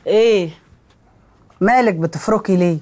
ايه مالك بتفركي ليه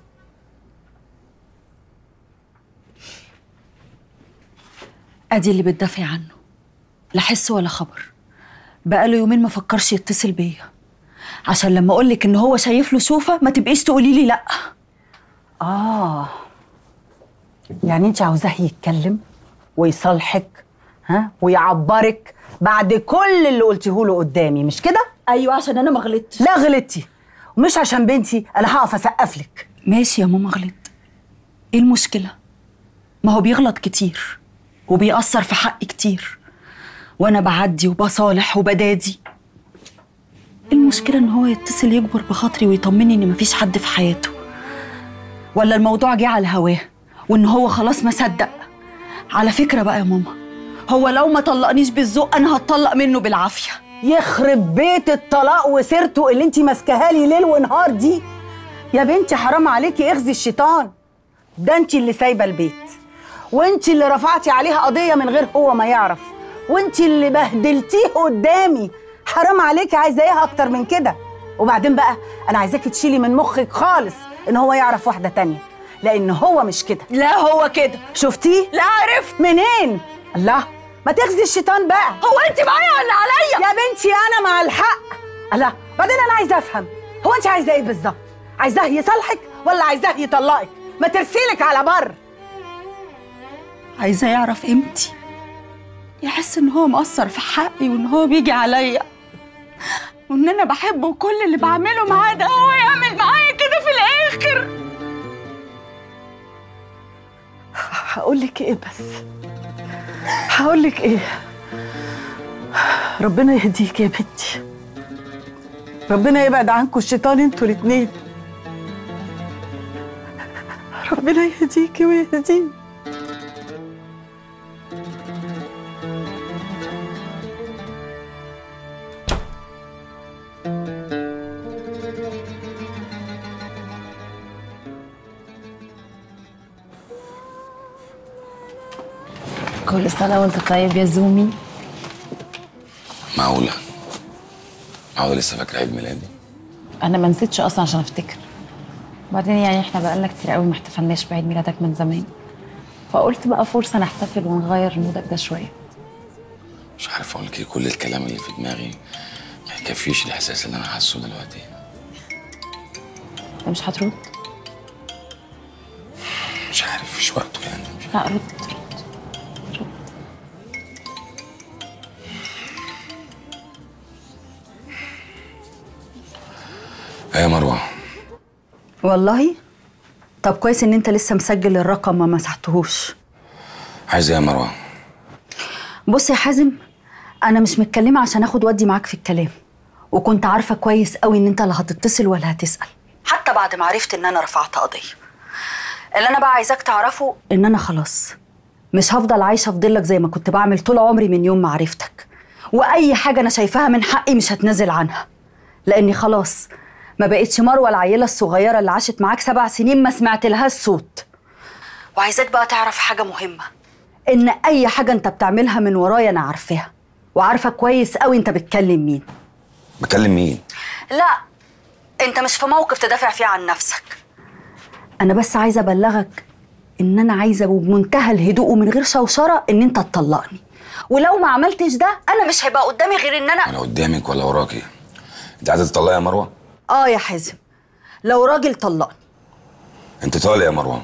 ادي اللي بتدافعي عنه لا حس ولا خبر بقاله يومين ما فكرش يتصل بيا عشان لما اقولك ان هو شايف له شوفه ما تبقيش تقولي لي لا اه يعني انت عاوزاه يتكلم ويصالحك ها ويعبرك بعد كل اللي قلتيه له قدامي مش كده ايوه عشان انا ما غلطتش لا غلطتي ومش عشان بنتي انا هقف اسقف لك ماشي يا ماما غلط ايه المشكله ما هو بيغلط كتير وبيأثر في حقي كتير وانا بعدي وبصالح وبدادي المشكله ان هو يتصل يكبر بخاطري ويطمني ان مفيش حد في حياته ولا الموضوع جه على هواه وان هو خلاص ما صدق على فكره بقى يا ماما هو لو ما طلقنيش بالذوق انا هتطلق منه بالعافيه يخرب بيت الطلاق وسيرته اللي انت ماسكاها لي ليل ونهار دي يا بنتي حرام عليكي اخزي الشيطان ده انت اللي سايبه البيت وانت اللي رفعتي عليها قضيه من غير هو ما يعرف وانت اللي بهدلتيه قدامي حرام عليكي عايزه ايه اكتر من كده وبعدين بقى انا عايزاكي تشيلي من مخك خالص ان هو يعرف واحده تانية لان هو مش كده لا هو كده شفتيه لا عرفت منين الله ما تخزي الشيطان بقى هو انت معايا ولا عليا يا بنتي انا مع الحق الله بعدين انا عايزه افهم هو انت عايزه ايه بالظبط عايزاه يصالحك ولا عايزاه يطلقك ما ترسيلك على بر عايزاه يعرف قيمتي يحس ان هو مقصر في حقي وان هو بيجي عليا وان انا بحبه وكل اللي بعمله معاه ده هو يعمل معايا كده في الاخر هقول لك ايه بس هقول لك ايه ربنا يهديك يا بنتي ربنا يبعد عنكم الشيطان انتوا الاتنين ربنا يهديكي ويهديني كل سنة وانت طيب يا زومي معقولة معقولة لسه فاكرة عيد ميلادي انا ما نسيتش اصلا عشان افتكر وبعدين يعني احنا بقالنا كتير قوي ما احتفلناش بعيد ميلادك من زمان فقلت بقى فرصة نحتفل ونغير مودك ده شوية مش عارف اقول لك ايه كل الكلام اللي في دماغي ما يكفيش الاحساس اللي انا حاسه دلوقتي انت مش هترد؟ مش عارف مش وقته يعني مش لا رد رد رد ايه يا مروة والله طب كويس ان انت لسه مسجل الرقم ما مسحتهوش عايز ايه يا مروة بص يا حازم انا مش متكلمه عشان اخد ودي معاك في الكلام وكنت عارفه كويس قوي ان انت لا هتتصل ولا هتسال حتى بعد ما عرفت ان انا رفعت قضيه اللي انا بقى عايزاك تعرفه ان انا خلاص مش هفضل عايشه في ضلك زي ما كنت بعمل طول عمري من يوم ما عرفتك واي حاجه انا شايفاها من حقي مش هتنازل عنها لاني خلاص ما بقتش مروه العيله الصغيره اللي عاشت معاك سبع سنين ما سمعت لها الصوت وعايزاك بقى تعرف حاجه مهمه ان اي حاجه انت بتعملها من ورايا انا عارفاها وعارفه كويس قوي انت بتكلم مين بكلم مين لا انت مش في موقف تدافع فيه عن نفسك انا بس عايزه ابلغك ان انا عايزه وبمنتهى الهدوء ومن غير شوشره ان انت تطلقني ولو ما عملتش ده انا مش هيبقى قدامي غير ان انا ولا قدامك ولا وراكي انت عايزة تطلقي يا مروة اه يا حازم لو راجل طلقني انت طالق يا مروة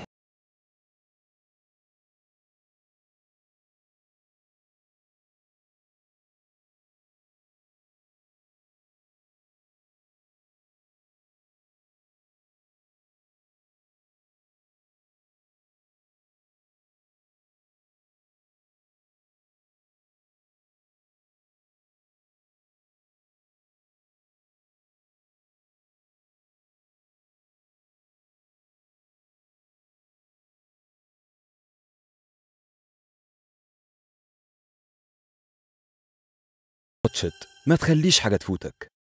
واتشت ما تخليش حاجة تفوتك